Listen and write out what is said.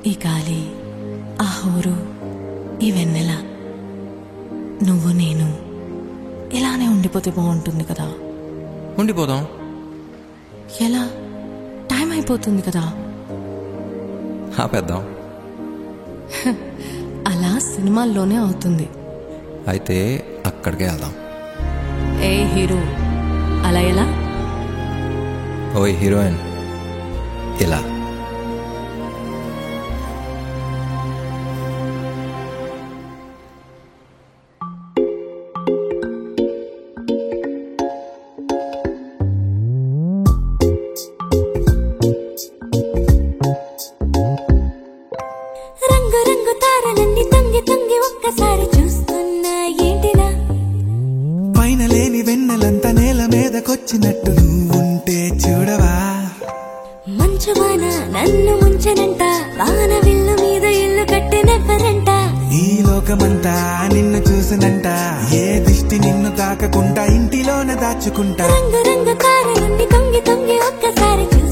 ఈ గాలి ఆ హోరు ఈ వెన్నెల నువ్వు నేను ఇలానే ఉండిపోతే బాగుంటుంది కదా ఉండిపోదాం ఎలా టైం అయిపోతుంది కదా ఆపేద్దాం అలా సినిమాల్లోనే అవుతుంది అయితే అక్కడికే వెళ్దాం ఏ హీరో అలా ఎలా ఓయ్ హీరోయిన్ ఇలా రంగు రంగు తారలన్నీ తొంగి తొంగి ఒక్కసారి చూస్తున్నా ఏంటిలా పైన లేని వెన్నెలంతా నేల మీదకొచ్చినట్టు నువ్వుంటే చూడవా మంచు వాన నన్ను ముంచనంట వాన విల్లు మీద ఇల్లు కట్టినెవ్వరంట ఈ లోకమంతా నిన్ను చూసినంట ఏ దిష్టి నిన్ను తాకకుండా ఇంటిలోన దాచుకుంటా రంగు రంగు తారలన్నీ తొంగి తొంగి ఒక్కసారి